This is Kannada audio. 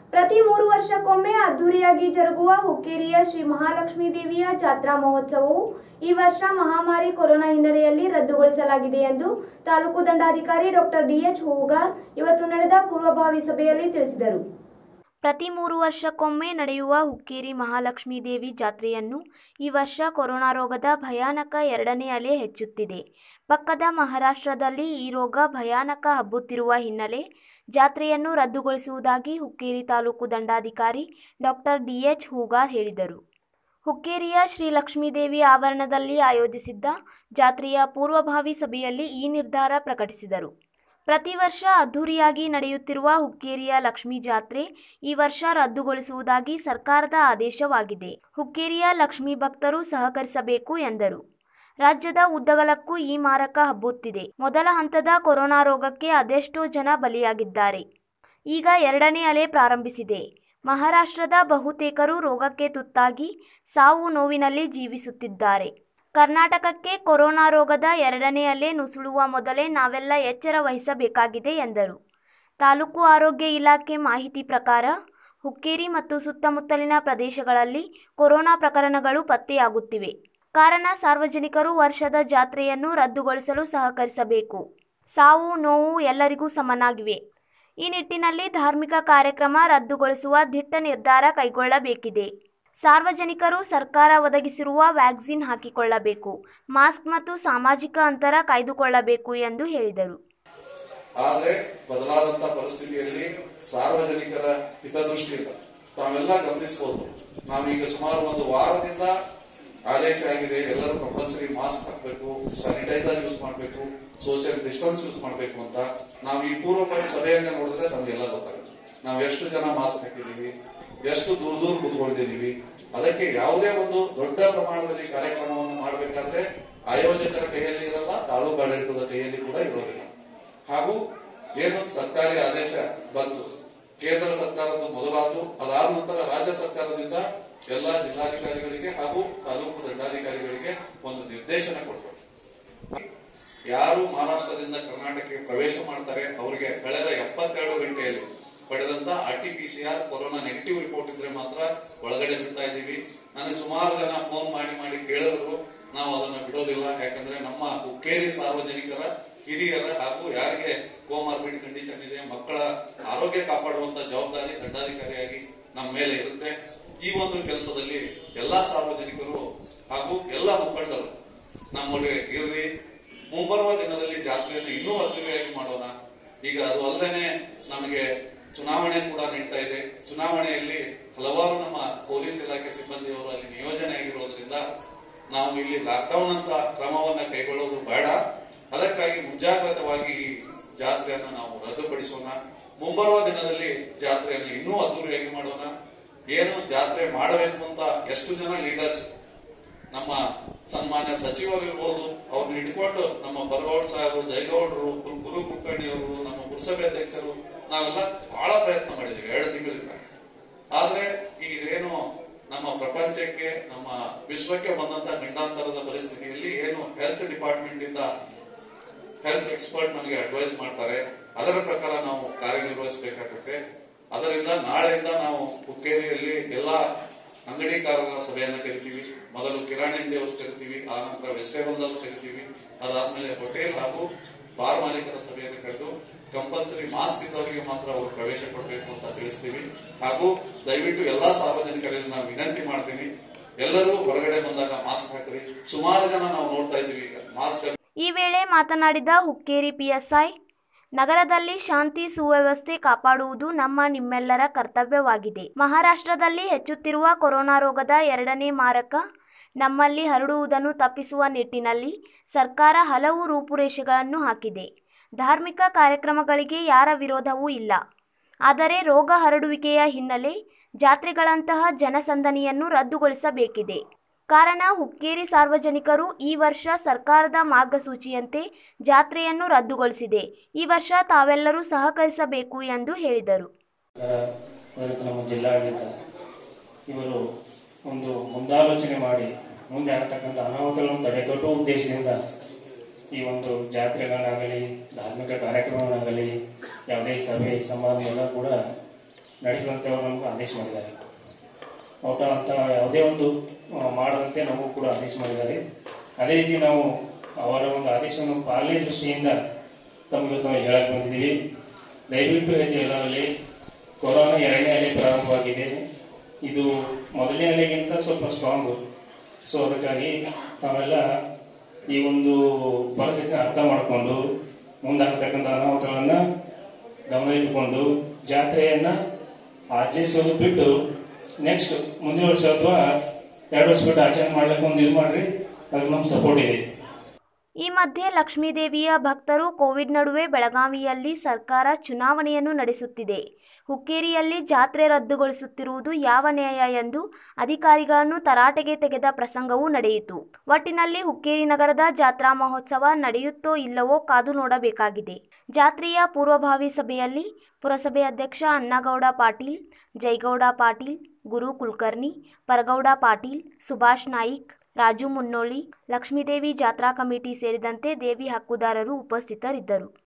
ಪ್ರತಿ ಮೂರು ವರ್ಷಕ್ಕೊಮ್ಮೆ ಅದ್ದೂರಿಯಾಗಿ ಜರುಗುವ ಹುಕ್ಕೇರಿಯ ಶ್ರೀ ಮಹಾಲಕ್ಷ್ಮೀ ದೇವಿಯ ಜಾತ್ರಾ ಮಹೋತ್ಸವವು ಈ ವರ್ಷ ಮಹಾಮಾರಿ ಕೊರೋನಾ ಹಿನ್ನೆಲೆಯಲ್ಲಿ ರದ್ದುಗೊಳಿಸಲಾಗಿದೆ ಎಂದು ತಾಲೂಕು ದಂಡಾಧಿಕಾರಿ ಡಾಕ್ಟರ್ ಡಿಎಚ್ ಹೂಗಾರ್ ಇವತ್ತು ನಡೆದ ಪೂರ್ವಭಾವಿ ಸಭೆಯಲ್ಲಿ ತಿಳಿಸಿದರು ಪ್ರತಿ ಮೂರು ವರ್ಷಕ್ಕೊಮ್ಮೆ ನಡೆಯುವ ಹುಕ್ಕೇರಿ ಮಹಾಲಕ್ಷ್ಮೀ ದೇವಿ ಜಾತ್ರೆಯನ್ನು ಈ ವರ್ಷ ಕೊರೋನಾ ರೋಗದ ಭಯಾನಕ ಎರಡನೇ ಅಲೆ ಹೆಚ್ಚುತ್ತಿದೆ ಪಕ್ಕದ ಮಹಾರಾಷ್ಟ್ರದಲ್ಲಿ ಈ ರೋಗ ಭಯಾನಕ ಹಬ್ಬುತ್ತಿರುವ ಹಿನ್ನೆಲೆ ಜಾತ್ರೆಯನ್ನು ರದ್ದುಗೊಳಿಸುವುದಾಗಿ ಹುಕ್ಕೇರಿ ತಾಲೂಕು ದಂಡಾಧಿಕಾರಿ ಡಾಕ್ಟರ್ ಡಿಎಚ್ ಹೂಗಾರ್ ಹೇಳಿದರು ಹುಕ್ಕೇರಿಯ ಶ್ರೀ ಲಕ್ಷ್ಮೀದೇವಿ ಆವರಣದಲ್ಲಿ ಆಯೋಜಿಸಿದ್ದ ಜಾತ್ರೆಯ ಪೂರ್ವಭಾವಿ ಸಭೆಯಲ್ಲಿ ಈ ನಿರ್ಧಾರ ಪ್ರಕಟಿಸಿದರು ಪ್ರತಿ ವರ್ಷ ಅದ್ಧೂರಿಯಾಗಿ ನಡೆಯುತ್ತಿರುವ ಹುಕ್ಕೇರಿಯ ಲಕ್ಷ್ಮೀ ಜಾತ್ರೆ ಈ ವರ್ಷ ರದ್ದುಗೊಳಿಸುವುದಾಗಿ ಸರ್ಕಾರದ ಆದೇಶವಾಗಿದೆ ಹುಕ್ಕೇರಿಯ ಲಕ್ಷ್ಮೀ ಭಕ್ತರು ಸಹಕರಿಸಬೇಕು ಎಂದರು ರಾಜ್ಯದ ಉದ್ದಗಲಕ್ಕೂ ಈ ಮಾರಕ ಹಬ್ಬುತ್ತಿದೆ ಮೊದಲ ಹಂತದ ಕೊರೋನಾ ರೋಗಕ್ಕೆ ಅದೆಷ್ಟೋ ಜನ ಬಲಿಯಾಗಿದ್ದಾರೆ ಈಗ ಎರಡನೇ ಅಲೆ ಪ್ರಾರಂಭಿಸಿದೆ ಮಹಾರಾಷ್ಟ್ರದ ಬಹುತೇಕರು ರೋಗಕ್ಕೆ ತುತ್ತಾಗಿ ಸಾವು ನೋವಿನಲ್ಲಿ ಜೀವಿಸುತ್ತಿದ್ದಾರೆ ಕರ್ನಾಟಕಕ್ಕೆ ಕೊರೋನಾ ರೋಗದ ಎರಡನೇ ಅಲೆ ನುಸುಳುವ ಮೊದಲೇ ನಾವೆಲ್ಲ ಎಚ್ಚರ ವಹಿಸಬೇಕಾಗಿದೆ ಎಂದರು ತಾಲೂಕು ಆರೋಗ್ಯ ಇಲಾಖೆ ಮಾಹಿತಿ ಪ್ರಕಾರ ಹುಕ್ಕೇರಿ ಮತ್ತು ಸುತ್ತಮುತ್ತಲಿನ ಪ್ರದೇಶಗಳಲ್ಲಿ ಕೊರೋನಾ ಪ್ರಕರಣಗಳು ಪತ್ತೆಯಾಗುತ್ತಿವೆ ಕಾರಣ ಸಾರ್ವಜನಿಕರು ವರ್ಷದ ಜಾತ್ರೆಯನ್ನು ರದ್ದುಗೊಳಿಸಲು ಸಹಕರಿಸಬೇಕು ಸಾವು ನೋವು ಎಲ್ಲರಿಗೂ ಸಮನಾಗಿವೆ ಈ ನಿಟ್ಟಿನಲ್ಲಿ ಧಾರ್ಮಿಕ ಕಾರ್ಯಕ್ರಮ ರದ್ದುಗೊಳಿಸುವ ದಿಟ್ಟ ನಿರ್ಧಾರ ಕೈಗೊಳ್ಳಬೇಕಿದೆ ಸಾರ್ವಜನಿಕರು ಸರ್ಕಾರ ಒದಗಿಸಿರುವ ವ್ಯಾಕ್ಸಿನ್ ಹಾಕಿಕೊಳ್ಳಬೇಕು ಮಾಸ್ಕ್ ಮತ್ತು ಸಾಮಾಜಿಕ ಅಂತರ ಕಾಯ್ದುಕೊಳ್ಳಬೇಕು ಎಂದು ಹೇಳಿದರು ಆದ್ರೆ ಬದಲಾದಂತ ಪರಿಸ್ಥಿತಿಯಲ್ಲಿ ಸಾರ್ವಜನಿಕರ ಹಿತದೃಷ್ಟಿಯಿಂದ ತಾವೆಲ್ಲ ಗಮನಿಸಬಹುದು ನಾವೀಗ ಸುಮಾರು ಒಂದು ವಾರದಿಂದ ಆದೇಶ ಆಗಿದೆ ಎಲ್ಲರೂ ಕಂಪಲ್ಸರಿ ಮಾಸ್ಕ್ ಹಾಕಬೇಕು ಸ್ಯಾನಿಟೈಸರ್ ಯೂಸ್ ಮಾಡಬೇಕು ಸೋಷಿಯಲ್ ಡಿಸ್ಟೆನ್ಸ್ ಯೂಸ್ ಮಾಡಬೇಕು ಅಂತ ನಾವು ಈ ಪೂರ್ವಪರಿ ಸಭೆಯನ್ನ ನೋಡಿದ್ರೆ ನಮ್ಗೆಲ್ಲ ಗೊತ್ತಾಗುತ್ತೆ ನಾವು ಎಷ್ಟು ಜನ ಮಾಸ್ಕ್ ಹಾಕಿದೀವಿ ಎಷ್ಟು ದೂರ ದೂರ ಕೂತ್ಕೊಂಡಿದೀವಿ ಅದಕ್ಕೆ ಯಾವುದೇ ಒಂದು ದೊಡ್ಡ ಪ್ರಮಾಣದಲ್ಲಿ ಕಾರ್ಯಕ್ರಮವನ್ನು ಮಾಡಬೇಕಾದ್ರೆ ಆಯೋಜಕರ ಕೈಯಲ್ಲಿ ಇರಲ್ಲ ತಾಲೂಕು ಆಡಳಿತದ ಕೈಯಲ್ಲಿ ಕೂಡ ಇರೋದಿಲ್ಲ ಹಾಗೂ ಏನು ಸರ್ಕಾರಿ ಆದೇಶ ಬಂತು ಕೇಂದ್ರ ಸರ್ಕಾರದ ಮೊದಲಾತು ಅದಾದ ನಂತರ ರಾಜ್ಯ ಸರ್ಕಾರದಿಂದ ಎಲ್ಲಾ ಜಿಲ್ಲಾಧಿಕಾರಿಗಳಿಗೆ ಹಾಗೂ ತಾಲೂಕು ದಂಡಾಧಿಕಾರಿಗಳಿಗೆ ಒಂದು ನಿರ್ದೇಶನ ಕೊಟ್ಟರು ಯಾರು ಮಹಾರಾಷ್ಟ್ರದಿಂದ ಕರ್ನಾಟಕಕ್ಕೆ ಪ್ರವೇಶ ಮಾಡ್ತಾರೆ ಅವರಿಗೆ ಕಳೆದ ಎಪ್ಪತ್ತೆರಡು ಗಂಟೆಯಲ್ಲಿ ಪಡೆದಂತ R T P C R corona negative report ಇದ್ರೆ ಮಾತ್ರ ಒಳಗಡೆ ಬಿಡ್ತಾ ಇದ್ದೀವಿ ನನಗೆ ಸುಮಾರು ಜನ ಫೋನ್ ಮಾಡಿ ಮಾಡಿ ಕೇಳಿದ್ರು ನಾವು ಅದನ್ನ ಬಿಡೋದಿಲ್ಲ ಯಾಕಂದ್ರೆ ನಮ್ಮ ಹುಕ್ಕೇರಿ ಸಾರ್ವಜನಿಕರ ಹಿರಿಯರ ಹಾಗೂ ಯಾರಿಗೆ ಕೋಮಾರ್ಬಿಡ್ ಕಂಡೀಷನ್ ಇದೆ ಮಕ್ಕಳ ಆರೋಗ್ಯ ಕಾಪಾಡುವಂತ ಜವಾಬ್ದಾರಿ ದಂಡಾಧಿಕಾರಿಯಾಗಿ ನಮ್ಮ ಮೇಲೆ ಇರುತ್ತೆ ಈ ಒಂದು ಕೆಲಸದಲ್ಲಿ ಎಲ್ಲಾ ಸಾರ್ವಜನಿಕರು ಹಾಗೂ ಎಲ್ಲ ಮುಖಂಡರು ನಮ್ಮೊಳಗೆ ಇರ್ರಿ ಮುಂಬರುವ ದಿನದಲ್ಲಿ ಜಾತ್ರೆಯನ್ನು ಇನ್ನೂ ಅದ್ದೂರಿಯಾಗಿ ಮಾಡೋಣ ಈಗ ಅದು ಅಲ್ಲದೆ ನಮಗೆ ಚುನಾವಣೆ ಕೂಡ ನಡೀತಾ ಇದೆ ಚುನಾವಣೆಯಲ್ಲಿ ಹಲವಾರು ನಮ್ಮ ಪೊಲೀಸ್ ಇಲಾಖೆ ಸಿಬ್ಬಂದಿಯವರು ಅಲ್ಲಿ ನಿಯೋಜನೆ ಆಗಿರೋದ್ರಿಂದ ನಾವು ಇಲ್ಲಿ ಲಾಕ್ಡೌನ್ ಅಂತ ಕ್ರಮವನ್ನ ಕೈಗೊಳ್ಳೋದು ಬೇಡ ಅದಕ್ಕಾಗಿ ಮುಂಜಾಗ್ರತವಾಗಿ ಈ ಜಾತ್ರೆಯನ್ನು ನಾವು ರದ್ದುಪಡಿಸೋಣ ಮುಂಬರುವ ದಿನದಲ್ಲಿ ಜಾತ್ರೆಯನ್ನು ಇನ್ನೂ ಅದ್ದೂರಿಯಾಗಿ ಮಾಡೋಣ ಏನು ಜಾತ್ರೆ ಮಾಡಬೇಕು ಅಂತ ಎಷ್ಟು ಜನ ಲೀಡರ್ಸ್ ನಮ್ಮ ಸನ್ಮಾನ್ಯ ಸಚಿವರು ಇರ್ಬೋದು ಅವ್ರನ್ನ ಇಟ್ಕೊಂಡು ನಮ್ಮ ಬರಗೌಡ್ ಸಾಹೇಬರು ಜಯಗೌಡರು ಗುರು ಕುಲಕರ್ಣಿಯವರು ನಮ್ಮ ಪುರಸಭೆ ಅಧ್ಯಕ್ಷರು ನಾವೆಲ್ಲ ಬಹಳ ಪ್ರಯತ್ನ ಮಾಡಿದ್ದೀವಿ ಎರಡು ತಿಂಗಳಿಂದ ಆದ್ರೆ ಈಗ ಇದೇನು ನಮ್ಮ ಪ್ರಪಂಚಕ್ಕೆ ನಮ್ಮ ವಿಶ್ವಕ್ಕೆ ಬಂದಂತ ಗಂಡಾಂತರದ ಪರಿಸ್ಥಿತಿಯಲ್ಲಿ ಏನು ಹೆಲ್ತ್ ಡಿಪಾರ್ಟ್ಮೆಂಟ್ ಇಂದ ಹೆಲ್ತ್ ಎಕ್ಸ್ಪರ್ಟ್ ನಮಗೆ ಅಡ್ವೈಸ್ ಮಾಡ್ತಾರೆ ಅದರ ಪ್ರಕಾರ ನಾವು ಕಾರ್ಯನಿರ್ವಹಿಸಬೇಕಾಗುತ್ತೆ ಅದರಿಂದ ನಾಳೆಯಿಂದ ನಾವು ಹುಕ್ಕೇರಿಯಲ್ಲಿ ಎಲ್ಲಾ ಅಂಗಡಿಕಾರರ ಸಭೆಯನ್ನ ಕರಿತೀವಿ ಮೊದಲು ಕಿರಾಣಿ ಅಂಗಡಿಯವರು ಕರಿತೀವಿ ಆ ನಂತರ ವೆಜಿಟೇಬಲ್ ಅವ್ರು ಕರಿತೀವಿ ಅದಾದ್ಮೇಲೆ ಹೋಟೆಲ್ ಹಾಗೂ ಬಾರ್ ಮಾಲೀಕರ ಸಭೆಯನ್ನು ಕರೆದು ಕಂಪಲ್ಸರಿ ಮಾಸ್ಕ್ ಇದ್ದವರಿಗೆ ಮಾತ್ರ ಅವರು ಪ್ರವೇಶ ಕೊಡಬೇಕು ಅಂತ ತಿಳಿಸ್ತೀವಿ ಹಾಗೂ ದಯವಿಟ್ಟು ಎಲ್ಲಾ ಸಾರ್ವಜನಿಕರಲ್ಲಿ ನಾವು ವಿನಂತಿ ಮಾಡ್ತೀನಿ ಎಲ್ಲರೂ ಹೊರಗಡೆ ಬಂದಾಗ ಮಾಸ್ಕ್ ಹಾಕ್ರಿ ಸುಮಾರು ಜನ ನಾವು ನೋಡ್ತಾ ಇದ್ದೀವಿ ಈಗ ಮಾಸ್ಕ್ ಈ ವೇಳೆ ಮಾತನಾಡಿದ ಹುಕ್ಕೇರಿ ಪಿಎಸ್ಐ ನಗರದಲ್ಲಿ ಶಾಂತಿ ಸುವ್ಯವಸ್ಥೆ ಕಾಪಾಡುವುದು ನಮ್ಮ ನಿಮ್ಮೆಲ್ಲರ ಕರ್ತವ್ಯವಾಗಿದೆ ಮಹಾರಾಷ್ಟ್ರದಲ್ಲಿ ಹೆಚ್ಚುತ್ತಿರುವ ಕೊರೋನಾ ರೋಗದ ಎರಡನೇ ಮಾರಕ ನಮ್ಮಲ್ಲಿ ಹರಡುವುದನ್ನು ತಪ್ಪಿಸುವ ನಿಟ್ಟಿನಲ್ಲಿ ಸರ್ಕಾರ ಹಲವು ರೂಪುರೇಷೆಗಳನ್ನು ಹಾಕಿದೆ ಧಾರ್ಮಿಕ ಕಾರ್ಯಕ್ರಮಗಳಿಗೆ ಯಾರ ವಿರೋಧವೂ ಇಲ್ಲ ಆದರೆ ರೋಗ ಹರಡುವಿಕೆಯ ಹಿನ್ನೆಲೆ ಜಾತ್ರೆಗಳಂತಹ ಜನಸಂದಣಿಯನ್ನು ರದ್ದುಗೊಳಿಸಬೇಕಿದೆ ಕಾರಣ ಹುಕ್ಕೇರಿ ಸಾರ್ವಜನಿಕರು ಈ ವರ್ಷ ಸರ್ಕಾರದ ಮಾರ್ಗಸೂಚಿಯಂತೆ ಜಾತ್ರೆಯನ್ನು ರದ್ದುಗೊಳಿಸಿದೆ ಈ ವರ್ಷ ತಾವೆಲ್ಲರೂ ಸಹಕರಿಸಬೇಕು ಎಂದು ಹೇಳಿದರು ಅದಕ್ಕೆ ನಮ್ಮ ಜಿಲ್ಲಾಡಳಿತ ಇವರು ಒಂದು ಮುಂದಾಲೋಚನೆ ಮಾಡಿ ಮುಂದೆ ಆಗ್ತಕ್ಕಂಥ ಅನಾಹುತಗಳನ್ನು ತಡೆಗಟ್ಟುವ ಉದ್ದೇಶದಿಂದ ಈ ಒಂದು ಜಾತ್ರೆಗಳನ್ನಾಗಲಿ ಧಾರ್ಮಿಕ ಕಾರ್ಯಕ್ರಮಗಳಾಗಲಿ ಯಾವುದೇ ಸಭೆ ಸಮಾರಂಭ ಎಲ್ಲ ಕೂಡ ನಡೆಸುವಂತೆ ಅವರು ನಮಗೆ ಆದೇಶ ಮಾಡಿದ್ದಾರೆ ಔಟ ಅಂತ ಯಾವುದೇ ಒಂದು ಆ, ಮಾಡದಂತೆ ನಾವು ಕೂಡ ಆದೇಶ ಮಾಡಿದ್ದಾರೆ ಅದೇ ರೀತಿ ನಾವು ಅವರ ಒಂದು ಆದೇಶವನ್ನು ಪಾಲನೆ ದೃಷ್ಟಿಯಿಂದ ತಮಗೆ ನಾವು ಹೇಳಕ್ಕೆ ಬಂದಿದ್ದೀವಿ ದಯವಿಟ್ಟು ಹೆಚ್ಚು ಎಲ್ಲರಲ್ಲಿ ಕೊರೋನಾ ಎರಡನೇ ಅಲೆ ಪ್ರಾರಂಭವಾಗಿದೆ ಇದು ಮೊದಲನೇ ಅಲೆಗಿಂತ ಸ್ವಲ್ಪ ಸ್ಟ್ರಾಂಗು ಸೊ ಅದಕ್ಕಾಗಿ ತಾವೆಲ್ಲ ಈ ಒಂದು ಪರಿಸ್ಥಿತಿನ ಅರ್ಥ ಮಾಡಿಕೊಂಡು ಮುಂದಾಗತಕ್ಕಂಥ ಅನಾಹುತಗಳನ್ನು ಗಮನವಿಟ್ಟುಕೊಂಡು ಜಾತ್ರೆಯನ್ನ ಆಚರಿಸೋದು ಬಿಟ್ಟು ನೆಕ್ಸ್ಟ್ ಮುಂದಿನ ವರ್ಷ ಅಥವಾ ಎರಡು ವರ್ಷ ಬಿಟ್ಟು ಆಚರಣೆ ಮಾಡ್ಲಿಕ್ಕೆ ಒಂದು ಇದು ಮಾಡ್ರಿ ಅದಕ್ಕೆ ನಮ್ಮ ಸಪೋರ್ಟ್ ಇದೆ ಈ ಮಧ್ಯೆ ಲಕ್ಷ್ಮೀದೇವಿಯ ಭಕ್ತರು ಕೋವಿಡ್ ನಡುವೆ ಬೆಳಗಾವಿಯಲ್ಲಿ ಸರ್ಕಾರ ಚುನಾವಣೆಯನ್ನು ನಡೆಸುತ್ತಿದೆ ಹುಕ್ಕೇರಿಯಲ್ಲಿ ಜಾತ್ರೆ ರದ್ದುಗೊಳಿಸುತ್ತಿರುವುದು ಯಾವ ನ್ಯಾಯ ಎಂದು ಅಧಿಕಾರಿಗಳನ್ನು ತರಾಟೆಗೆ ತೆಗೆದ ಪ್ರಸಂಗವೂ ನಡೆಯಿತು ಒಟ್ಟಿನಲ್ಲಿ ಹುಕ್ಕೇರಿ ನಗರದ ಜಾತ್ರಾ ಮಹೋತ್ಸವ ನಡೆಯುತ್ತೋ ಇಲ್ಲವೋ ಕಾದು ನೋಡಬೇಕಾಗಿದೆ ಜಾತ್ರೆಯ ಪೂರ್ವಭಾವಿ ಸಭೆಯಲ್ಲಿ ಪುರಸಭೆ ಅಧ್ಯಕ್ಷ ಅಣ್ಣಗೌಡ ಪಾಟೀಲ್ ಜೈಗೌಡ ಪಾಟೀಲ್ ಗುರು ಕುಲಕರ್ಣಿ ಪರಗೌಡ ಪಾಟೀಲ್ ಸುಭಾಷ್ ನಾಯಿಕ್ ರಾಜು ಮುನ್ನೋಳಿ ಲಕ್ಷ್ಮೀದೇವಿ ಜಾತ್ರಾ ಕಮಿಟಿ ಸೇರಿದಂತೆ ದೇವಿ ಹಕ್ಕುದಾರರು ಉಪಸ್ಥಿತರಿದ್ದರು